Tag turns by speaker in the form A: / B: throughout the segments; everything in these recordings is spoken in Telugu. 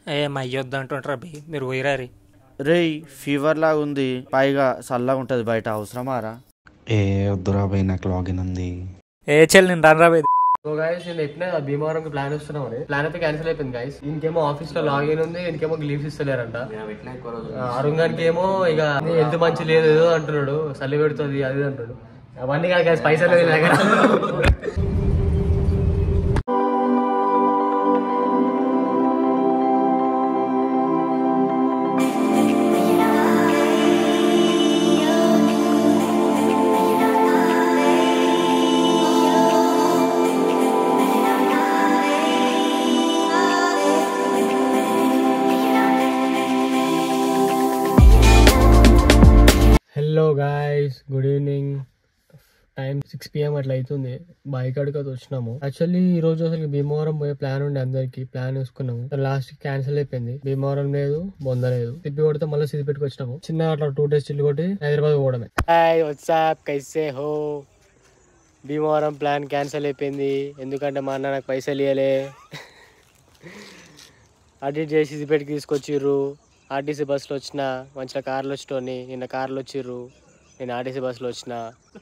A: ఏ మయ్యొద్దు అంటుంటారా బి మీరు పోయిరారి
B: రేయ్ ఫీవర్ లాగా ఉంది పైగా చల్లగా ఉంటది బయట అవసరమారా
C: ఏ వద్దురా భయ్ నాకు లాగిన్ ఉంది
A: ఏ చెల్లి నేను రాను రా బి
D: సో గైస్ నేను చెప్పిన కదా, భీమవరంకి ప్లాన్ వస్తున్నామని ప్లాన్ అయితే క్యాన్సిల్ అయిపోయింది గైస్ ఇంకేమో ఆఫీస్ లో లాగిన్ ఉంది ఇంకేమో లీవ్స్ ఇస్తలేరంట ఆ, అరుణ్ గారికి ఏమో ఇక హెల్త్ మంచి లేదు ఏదో అంటున్నాడు చలి పెడుతుంది అది ఇది అంటున్నాడు అవన్నీ కాదు గైస్ పైసలు లేదు నా దగ్గర hello guys good evening time six PM అట్లా అవుతుంది బైక్ అడుగుతూ వచ్చినాము యాక్చువల్లీ ఈ రోజు అసలు భీమవరం పోయే ప్లాన్ ఉండే అందరికి ప్లాన్ వేసుకున్నాము లాస్ట్ క్యాన్సిల్ అయిపోయింది భీమవరం లేదు బొంద లేదు తిప్పి కొడితే మళ్ళీ సిద్దిపేటకి వచ్చినాము చిన్న అట్లా టూ డేస్ చిల్లు కొట్టి హైదరాబాద్ పోవడమే హాయ్ వాట్సాప్ కైసే హో భీమవరం ప్లాన్ క్యాన్సిల్ అయిపోయింది ఎందుకంటే మా అన్న నాకు పైసలు ఇవ్వలే అడిట్ చేసి సిద్దిపేటకి తీసుకొచ్చిర్రు ఆర్టీసీ బస్సులో వచ్చిన మంచిగా కార్లో వచ్చి నిన్న కార్లో వచ్చిర్రు నేను ఆర్టీసీ బస్సులో వచ్చిన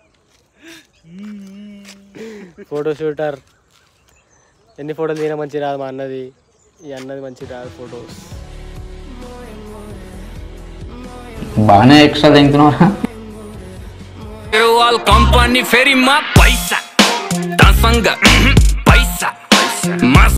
D: ఫోటో షూటర్ ఎన్ని ఫోటోలు తీయడం మంచి రాదు మా అన్నది ఈ అన్నది మంచి రాదు ఫోటోస్
C: బాగానే ఎక్స్ట్రా తింటున్నారా
E: వాళ్ళ కంపెనీ ఫెరీ మా పైసా దాసంగా పైసా మస్త్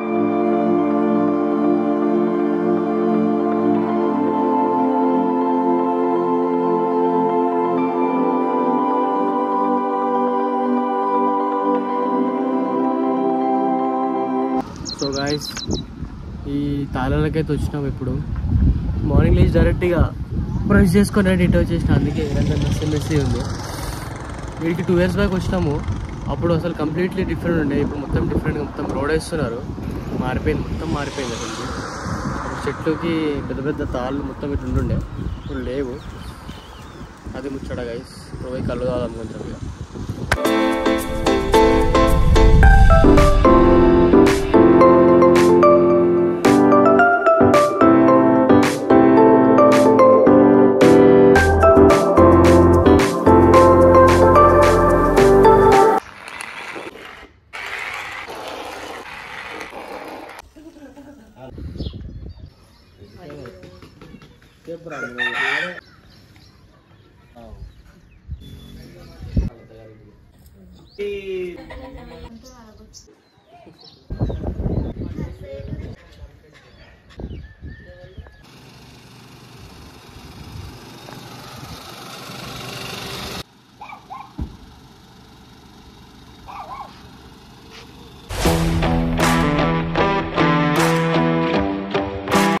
D: సో గాయస్ ఈ తాళాలకైతే వచ్చినాం ఇప్పుడు మార్నింగ్ లేచి డైరెక్ట్గా బ్రష్ చేసుకొని ఇటు వచ్చేసిన అందుకే ఇదంతా మెస్సీ మెస్సీ ఉంది వీడికి టూ ఇయర్స్ బ్యాక్ వచ్చినాము అప్పుడు అసలు కంప్లీట్లీ డిఫరెంట్ ఉండే ఇప్పుడు మొత్తం డిఫరెంట్గా మొత్తం రోడ్ వేస్తున్నారు మారిపోయింది మొత్తం మారిపోయింది అసలు అప్పుడు చెట్లుకి పెద్ద పెద్ద తాళ్ళు మొత్తం ఇటు ఉంటుండే ఇప్పుడు లేవు అది ముచ్చట గైస్ ఇప్పుడు పోయి కళ్ళు తాగాలి కొంచెం ఇక